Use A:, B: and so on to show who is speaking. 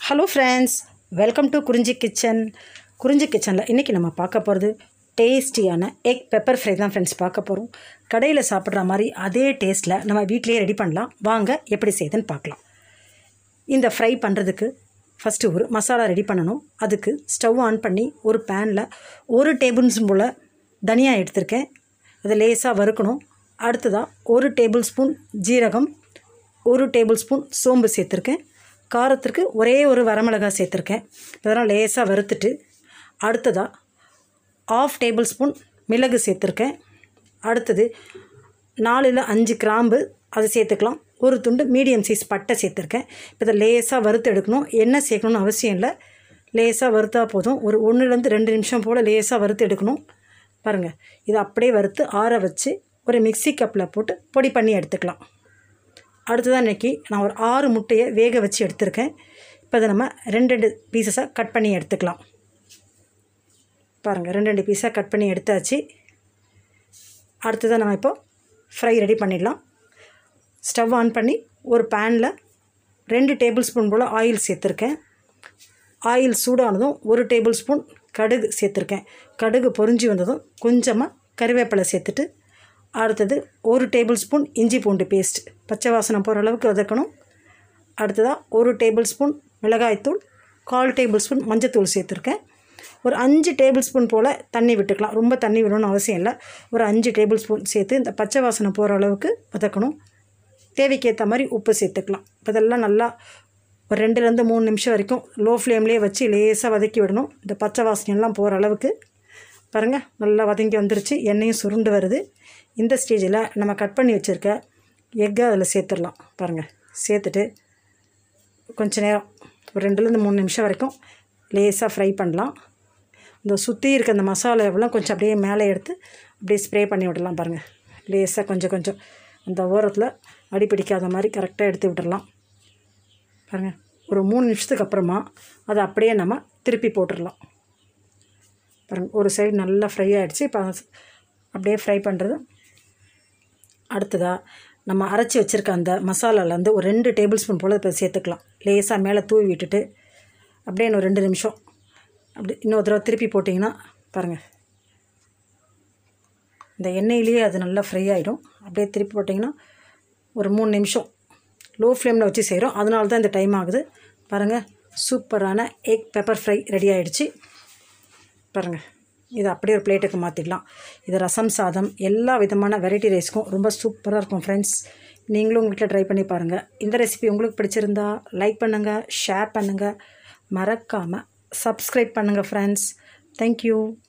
A: hello friends welcome to Kurinji kitchen Kurinji கிச்சனில் இன்றைக்கி நம்ம பார்க்க போகிறது டேஸ்டியான எக் பெப்பர் ஃப்ரை தான் ஃப்ரெண்ட்ஸ் பார்க்க போகிறோம் கடையில் சாப்பிட்ற மாதிரி அதே டேஸ்ட்டில் நம்ம வீட்டிலேயே ரெடி பண்ணலாம் வாங்க எப்படி செய்யுதுன்னு பார்க்கலாம் இந்த ஃப்ரை பண்ணுறதுக்கு ஃபஸ்ட்டு ஒரு மசாலா ரெடி பண்ணணும் அதுக்கு ஸ்டவ் ஆன் பண்ணி ஒரு பேனில் ஒரு டேபிள் ஸ்பூன் போல் தனியா எடுத்திருக்கேன் அதை லேசாக வறுக்கணும் அடுத்ததாக ஒரு டேபிள் ஸ்பூன் ஜீரகம் ஒரு டேபிள் ஸ்பூன் சோம்பு சேர்த்துருக்கேன் காரத்திற்கு ஒரே ஒரு வரமிளகாய் சேர்த்துருக்கேன் இதெல்லாம் லேசாக வறுத்துட்டு அடுத்ததாக ஆஃப் டேபிள் ஸ்பூன் மிளகு சேர்த்துருக்கேன் அடுத்தது நாலில் அஞ்சு கிராம்பு அது சேர்த்துக்கலாம் ஒரு துண்டு மீடியம் சைஸ் பட்டை சேர்த்துருக்கேன் இப்போ இதை லேசாக வறுத்து எடுக்கணும் எண்ணெய் சேர்க்கணும்னு அவசியம் இல்லை லேசாக வறுத்தா போதும் ஒரு ஒன்றுலேருந்து ரெண்டு நிமிஷம் போல் லேசாக வறுத்து எடுக்கணும் பாருங்கள் இதை அப்படியே வறுத்து ஆற வச்சு ஒரு மிக்ஸி கப்பில் போட்டு பொடி பண்ணி எடுத்துக்கலாம் அடுத்ததான் இன்றைக்கி நான் ஒரு ஆறு முட்டையை வேக வச்சு எடுத்திருக்கேன் இப்போ அதை நம்ம ரெண்டு ரெண்டு பீசஸாக கட் பண்ணி எடுத்துக்கலாம் பாருங்கள் ரெண்டு ரெண்டு பீஸாக கட் பண்ணி எடுத்தாச்சு அடுத்ததாக நம்ம இப்போ ஃப்ரை ரெடி பண்ணிடலாம் ஸ்டவ் ஆன் பண்ணி ஒரு பேனில் ரெண்டு டேபிள் ஸ்பூன் போல் ஆயில் சேர்த்துருக்கேன் ஆயில் சூடானதும் ஒரு டேபிள் ஸ்பூன் கடுகு சேர்த்துருக்கேன் கடுகு பொரிஞ்சு வந்ததும் கொஞ்சமாக கருவேப்பிலை சேர்த்துட்டு அடுத்தது ஒரு டேபிள் ஸ்பூன் இஞ்சி பூண்டு பேஸ்ட் பச்சை வாசனை போகிற அளவுக்கு வதக்கணும் அடுத்ததாக ஒரு டேபிள் ஸ்பூன் மிளகாய்த்தூள் கால் டேபிள் ஸ்பூன் மஞ்சத்தூள் சேர்த்துருக்கேன் ஒரு அஞ்சு டேபிள் ஸ்பூன் போல் தண்ணி விட்டுக்கலாம் ரொம்ப தண்ணி விடணும்னு அவசியம் இல்லை ஒரு அஞ்சு டேபிள் ஸ்பூன் சேர்த்து இந்த பச்சை வாசனை போகிற அளவுக்கு வதக்கணும் தேவைக்கேற்ற மாதிரி உப்பு சேர்த்துக்கலாம் இப்போ இதெல்லாம் நல்லா ஒரு ரெண்டுலேருந்து மூணு நிமிஷம் வரைக்கும் லோ ஃப்ளேம்லேயே வச்சு லேசாக வதக்கி விடணும் இந்த பச்சை வாசனையெல்லாம் போகிற அளவுக்கு பாருங்கள் நல்லா வதங்கி வந்துருச்சு எண்ணெயும் சுருண்டு வருது இந்த ஸ்டேஜில் நம்ம கட் பண்ணி வச்சுருக்க எக்கை அதில் சேர்த்துடலாம் பாருங்கள் சேர்த்துட்டு கொஞ்ச நேரம் ஒரு ரெண்டுலேருந்து மூணு நிமிஷம் வரைக்கும் லேசாக ஃப்ரை பண்ணலாம் இந்த சுற்றி இருக்க அந்த மசாலாவெல்லாம் கொஞ்சம் அப்படியே மேலே எடுத்து அப்படியே ஸ்ப்ரே பண்ணி விடலாம் பாருங்கள் லேசாக கொஞ்சம் கொஞ்சம் அந்த ஓரத்தில் அடி பிடிக்காத மாதிரி கரெக்டாக எடுத்து விட்டுடலாம் பாருங்கள் ஒரு மூணு நிமிஷத்துக்கு அப்புறமா அதை அப்படியே நம்ம திருப்பி போட்டுடலாம் பாருங்கள் ஒரு சைடு நல்லா ஃப்ரை ஆகிடுச்சு இப்போ அப்படியே ஃப்ரை பண்ணுறது அடுத்ததாக நம்ம அரைச்சி வச்சுருக்க அந்த மசாலாலேருந்து ஒரு ரெண்டு டேபிள் ஸ்பூன் போல் இப்போ சேர்த்துக்கலாம் லேசாக மேலே தூவி விட்டுட்டு அப்படியே இன்னும் ரெண்டு நிமிஷம் அப்படி இன்னொரு தடவை திருப்பி போட்டிங்கன்னா பாருங்கள் இந்த எண்ணெயிலேயே அது நல்லா ஃப்ரை ஆகிடும் அப்படியே திருப்பி போட்டிங்கன்னா ஒரு மூணு நிமிஷம் லோ ஃப்ளேமில் வச்சு செய்கிறோம் அதனால தான் இந்த டைம் ஆகுது பாருங்கள் சூப்பரான எக் பெப்பர் ஃப்ரை ரெடி ஆகிடுச்சு பாருங்கள் இதை அப்படியே ஒரு பிளேட்டுக்கு மாற்றிடலாம் இது ரசம் சாதம் எல்லா விதமான வெரைட்டி ரைஸ்க்கும் ரொம்ப சூப்பராக இருக்கும் ஃப்ரெண்ட்ஸ் நீங்களும் உங்கள் வீட்டில் ட்ரை பண்ணி பாருங்கள் இந்த ரெசிபி உங்களுக்கு பிடிச்சிருந்தா லைக் பண்ணுங்கள் ஷேர் பண்ணுங்கள் மறக்காமல் சப்ஸ்கிரைப் பண்ணுங்கள் ஃப்ரெண்ட்ஸ் தேங்க்யூ